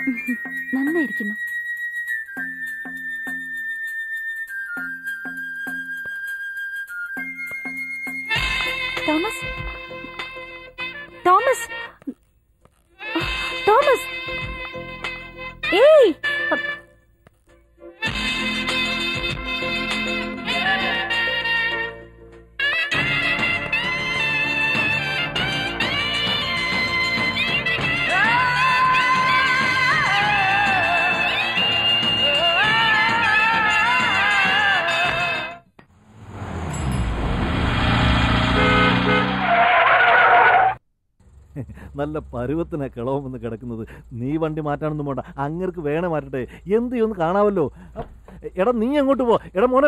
നന്നായിരിക്കുന്നു Thomas Thomas Thomas ഏയ് നല്ല പരുവത്തിനെ കിളവുമെന്ന് കിടക്കുന്നത് നീ വണ്ടി മാറ്റാനൊന്നും പോണ്ട അങ്ങർക്ക് വേണേ മാറ്റട്ടെ എന്ത് ചെയ്യുമെന്ന് കാണാമല്ലോ അ, എടാ നീ അങ്ങോട്ട് പോ എടാ മോനെ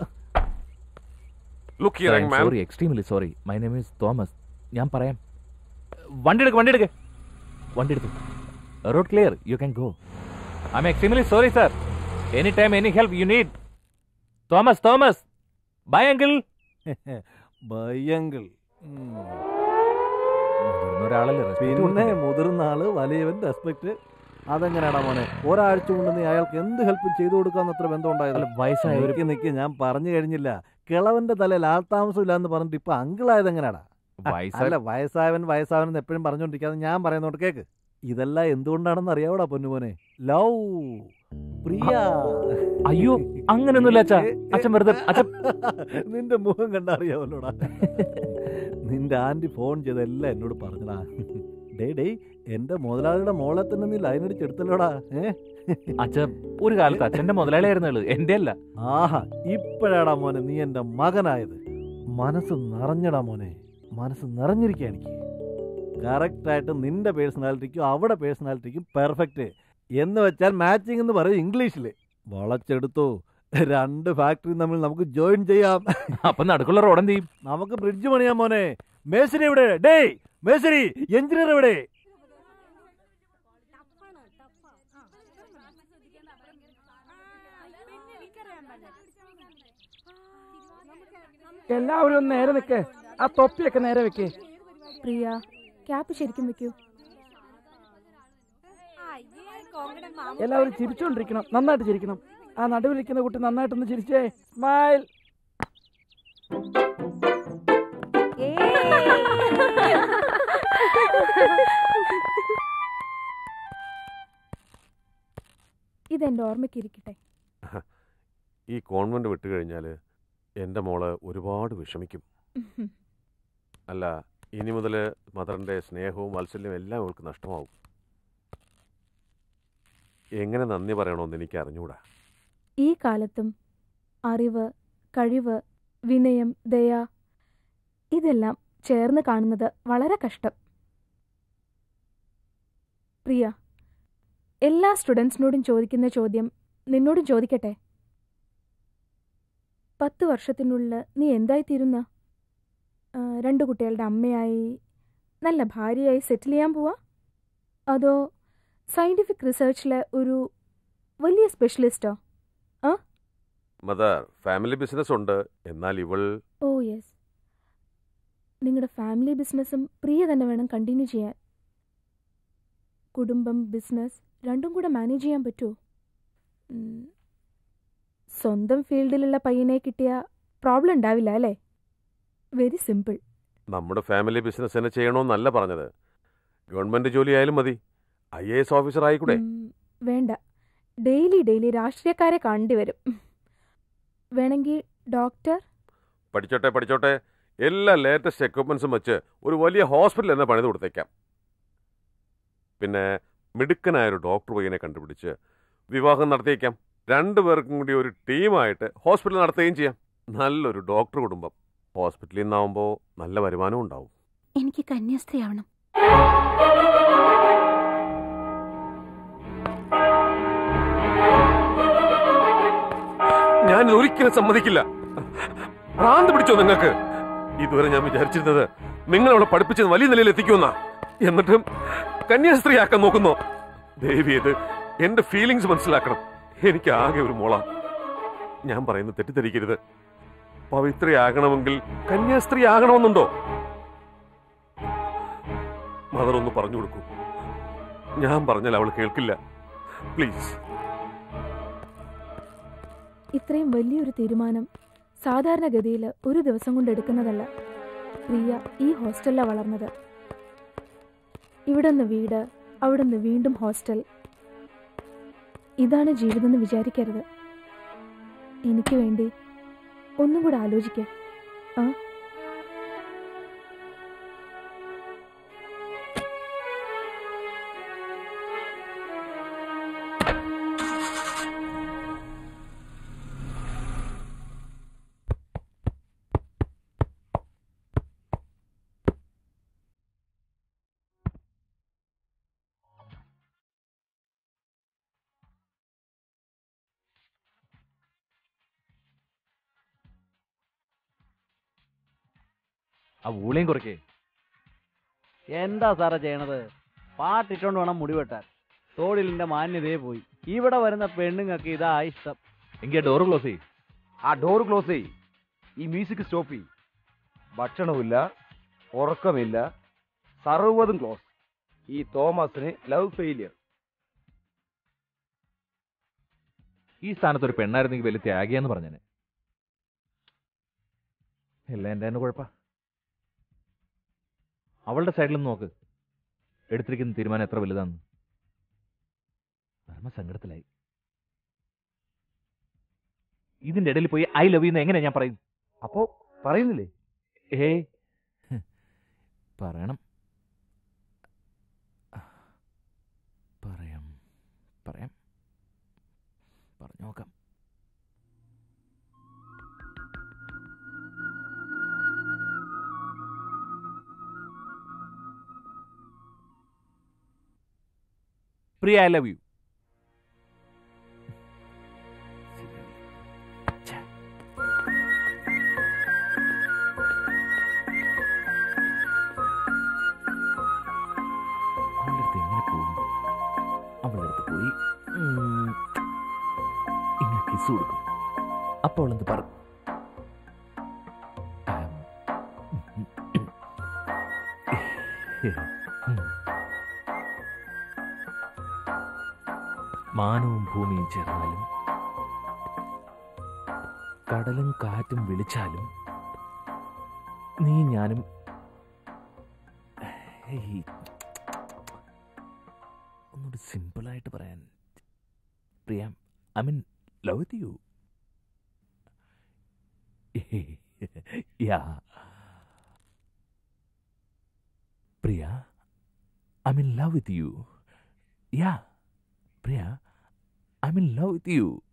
look here young man sorry extremely sorry my name is Thomas ഞാൻ പറയാം വണ്ടി എടുക്ക് വണ്ടി എടുക്ക് വണ്ടി എടുത്തു road clear you can go I am extremely sorry sir any time any help you need Thomas Thomas bye uncle ഭയങ്കൾ ഒരാളല്ലേ respect പിന്നെ കൊടുക്കണ്ടേ? മുതിർന്ന ആള് വലിയവൻ റെസ്പെക്ട് അതെങ്ങനെയാടാ മോനെ ഒരാഴ്ച കൊണ്ട് നീ അയാൾക്ക് എന്ത് ഹെൽപ്പും ചെയ്തു കൊടുക്കാന്ന് അത്ര ബന്ധം ഉണ്ടായത് അല്ല, വയസ്സായ ഒരു നിക്ക് നിക്ക് ഞാൻ പറഞ്ഞു കഴിഞ്ഞില്ല കിളവന്റെ തലയിൽ ആൾതാമസം ഇല്ല എന്ന് പറഞ്ഞിട്ട് ഇപ്പൊ അങ്കിളായത് എങ്ങനെയാടാ വയസ്സായ അല്ല വയസ്സായവൻ വയസ്സാവൻ എന്ന് എപ്പോഴും പറഞ്ഞോണ്ടിരിക്കാതെ ഞാൻ പറയുന്നോട്ട് കേക്ക് ഇതെല്ലാം എന്തുകൊണ്ടാണെന്ന് അറിയാവോടാ പൊന്നുമോനെ ലവ് പ്രിയ അയ്യോ അങ്ങനെയൊന്നുമില്ല അച്ഛാ അച്ഛൻ വെറുതെ അച്ഛൻ നിന്റെ മുഖം കണ്ടറിയാവല്ലോടാ നിന്റെ ആന്റി ഫോൺ ചെയ്തെല്ലാം എന്നോട് പറഞ്ഞടാ ഡേ ഡേ എന്റെ മുതലാളിയുടെ മോളെ തന്നെ നീ ലൈൻ അടിച്ചെടുത്തല്ലോടാ ഏ അച്ഛൻ ഒരു കാലത്ത് അച്ഛന്റെ മുതലാളിയായിരുന്നുള്ളൂ എന്റെ അല്ല ആഹാ ഇപ്പോഴാടാ മോനെ നീ എന്റെ മകനായത് മനസ്സ് നിറഞ്ഞടാ മോനെ മനസ്സ് നിറഞ്ഞിരിക്കുക എനിക്ക് കറക്റ്റായിട്ട് നിന്റെ പേഴ്സണാലിറ്റിക്കും അവിടെ പേഴ്സണാലിറ്റിക്കും പെർഫെക്റ്റ് എന്ന് വെച്ചാൽ മാച്ചിങ് എന്ന് പറയും ഇംഗ്ലീഷിൽ വളച്ചെടുത്തു രണ്ട് ഫാക്ടറി തമ്മിൽ നമുക്ക് ജോയിൻ ചെയ്യാം അപ്പൊ നടുക്കുള്ള റോഡ് എന്ത് ചെയ്യും നമുക്ക് ബ്രിഡ്ജ് പണിയാം മോനെ മേശരി എവിടെ ഡേ മേശരി എഞ്ചിനീയർ എവിടെ എല്ലാവരും ഒന്ന് നേരെ നിൽക്കേ ആ തൊപ്പിയൊക്കെ നേരെ വെക്കേ പ്രിയ ക്യാപ്പ് ശരിക്കും വെക്കൂ എല്ലാവരും ചിരിച്ചുകൊണ്ടിരിക്കണം നന്നായിട്ട് ചിരിക്കണം ആ നടുവിലിരിക്കുന്ന കുട്ടി നന്നായിട്ടൊന്ന് ചിരിച്ചേ സ്മൈൽ ഇതെന്റെ ഓർമ്മയ്ക്ക് ഇരിക്കട്ടെ ഈ കോൺവെന്റ് വിട്ടു കഴിഞ്ഞാൽ എൻ്റെ മോള് ഒരുപാട് വിഷമിക്കും അല്ല ഇനി മുതൽ മദറിൻ്റെ സ്നേഹവും വാത്സല്യവും എല്ലാം അവൾക്ക് നഷ്ടമാവും എങ്ങനെ നന്ദി പറയണമെന്ന് എനിക്ക് അറിഞ്ഞുകൂടാ ഈ കാലത്തും അറിവ് കഴിവ് വിനയം ദയ ഇതെല്ലാം ചേർന്ന് കാണുന്നത് വളരെ കഷ്ടം പ്രിയ എല്ലാ സ്റ്റുഡൻസിനോടും ചോദിക്കുന്ന ചോദ്യം നിന്നോടും ചോദിക്കട്ടെ പത്ത് വർഷത്തിനുള്ളിൽ നീ എന്തായിത്തീരുന്ന ആ, രണ്ട് കുട്ടികളുടെ അമ്മയായി നല്ല ഭാര്യയായി സെറ്റിൽ ചെയ്യാൻ പോവാ അതോ സയൻറ്റിഫിക് റിസർച്ചിലെ ഒരു വലിയ സ്പെഷ്യലിസ്റ്റോ മദർ ഫാമിലി ബിസിനസ് ഉണ്ട് എന്നാൽ ഇവൾ ഓ യെസ് നിങ്ങളുടെ ഫാമിലി ബിസിനസ്സും പ്രിയ തന്നെ വേണം കണ്ടിന്യൂ ചെയ്യാൻ കുടുംബം ബിസിനസ് രണ്ടും കൂടെ മാനേജ് ചെയ്യാൻ പറ്റുമോ ഉം, സ്വന്തം ഫീൽഡിലുള്ള പയ്യനെ കിട്ടിയ പ്രോബ്ലം ഉണ്ടാവില്ല അല്ലേ വെരി സിമ്പിൾ നമ്മുടെ ഫാമിലി ബിസിനസ് തന്നെ ചെയ്യണമെന്നല്ല പറഞ്ഞത് ഗവൺമെൻറ് ജോലി ആയാലും മതി ഐ എ എസ് ഓഫീസർ ആയിക്കൂടെ വേണ്ട ഡെയിലി ഡെയിലി രാഷ്ട്രീയക്കാരെ കാണേണ്ടി വരും വേണമെങ്കിൽ ഡോക്ടർ പഠിച്ചോട്ടെ പഠിച്ചോട്ടെ എല്ലാ ലേറ്റസ്റ്റ് എക്വിപ്മെൻസും വെച്ച് ഒരു വലിയ ഹോസ്പിറ്റൽ തന്നെ പണിത് കൊടുത്തേക്കാം പിന്നെ മിടുക്കനായ ഒരു ഡോക്ടർ പയ്യനെ കണ്ടുപിടിച്ച് വിവാഹം നടത്തിയേക്കാം രണ്ടുപേർക്കും കൂടി ഒരു ടീമായിട്ട് ഹോസ്പിറ്റൽ നടത്തുകയും ചെയ്യാം നല്ലൊരു ഡോക്ടർ കുടുംബം ഹോസ്പിറ്റലിൽ നിന്നാവുമ്പോൾ നല്ല വരുമാനവും ഉണ്ടാവും എനിക്ക് കന്യാസ്ത്രീ ആവണം ഞാൻ ഒരിക്കലും സമ്മതിക്കില്ല ഭ്രാന്ത് പിടിച്ചോ നിങ്ങൾക്ക് ഇതുവരെ ഞാൻ വിചാരിച്ചിരുന്നത് നിങ്ങൾ അവളെ പഠിപ്പിച്ചത് വലിയ നിലയിൽ എത്തിക്കുമെന്നാ എന്നിട്ടും കന്യാസ്ത്രീയാക്കാൻ നോക്കുന്നോ ദേവി ഇത് എന്റെ ഫീലിങ്സ് മനസ്സിലാക്കണം എനിക്ക് ആകെ ഒരു മോള ഞാൻ പറയുന്നത് തെറ്റിദ്ധരിക്കരുത് പവിത്രയാകണമെങ്കിൽ കന്യാസ്ത്രീ ആകണമെന്നുണ്ടോ മദർ ഒന്ന് പറഞ്ഞു കൊടുക്കൂ ഞാൻ പറഞ്ഞാൽ അവൾ കേൾക്കില്ല പ്ലീസ് ഇത്രയും വലിയൊരു തീരുമാനം സാധാരണഗതിയിൽ ഒരു ദിവസം കൊണ്ട് എടുക്കുന്നതല്ല പ്രിയ ഈ ഹോസ്റ്റലിലാണ് വളർന്നത് ഇവിടുന്ന് വീട് അവിടുന്ന് വീണ്ടും ഹോസ്റ്റൽ ഇതാണ് ജീവിതം എന്ന് വിചാരിക്കരുത് എനിക്ക് വേണ്ടി ഒന്നും കൂടെ ആലോചിക്കാം ആ ആ ഊളയും കുറയ്ക്കേ എന്താ സാറേ ചെയ്യണത് പാട്ടിട്ടോണ്ട് വേണം മുടി വെട്ടാൻ തോടിലിന്റെ മാന്യതയെ പോയി ഇവിടെ വരുന്ന പെണ്ണുങ്ങൾക്ക് ഇതാ ഇഷ്ടം എങ്കിൽ ഡോർ ക്ലോസ് ചെയ്യ് ആ ഡോർ ക്ലോസ് ചെയ് ഈ മ്യൂസിക് സ്റ്റോപ്പ് ചെയ് ഭക്ഷണമില്ല ഉറക്കമില്ല സർവ്വതും ക്ലോസ് ഈ തോമസിന് ലവ് ഫെയിലിയർ ഈ സ്ഥാനത്ത് ഒരു പെണ്ണായിരുന്നെങ്കിൽ വലിയ ത്യാഗിയാന്ന് പറഞ്ഞേനെ എല്ലാം എൻ്റെ തന്നെ കുഴപ്പ അവളുടെ സൈഡിൽ നോക്ക് എടുത്തിരിക്കുന്ന തീരുമാനം എത്ര വലുതാന്ന് പരമ സങ്കടത്തിലായി ഇതിന്റെ ഇടയിൽ പോയി ഐ ലവ് യു എങ്ങനെ ഞാൻ പറയും അപ്പോ പറയുന്നില്ലേ ഏയ് പറയണം പറയാം പറയാം പറഞ്ഞു നോക്കാം പ്രിയ ഐ ലവ് യു അവളുടെ അടുത്ത് എങ്ങനെ പോകും അവളുടെ അടുത്ത് പോയി ഉം, ഇങ്ങനെ കിസ് കൊടുക്കും അപ്പോൾ അവളെന്ത് പറ ആം, ഉം. മാനവും ഭൂമിയും ചേർന്നാലും കടലും കാറ്റും വിളിച്ചാലും നീ ഞാനും ഏയ്, ഒന്നുകൂടി സിമ്പിളായിട്ട് പറയാൻ Priya I mean love with you yeah Priya I mean love with you yeah Priya I mean love with U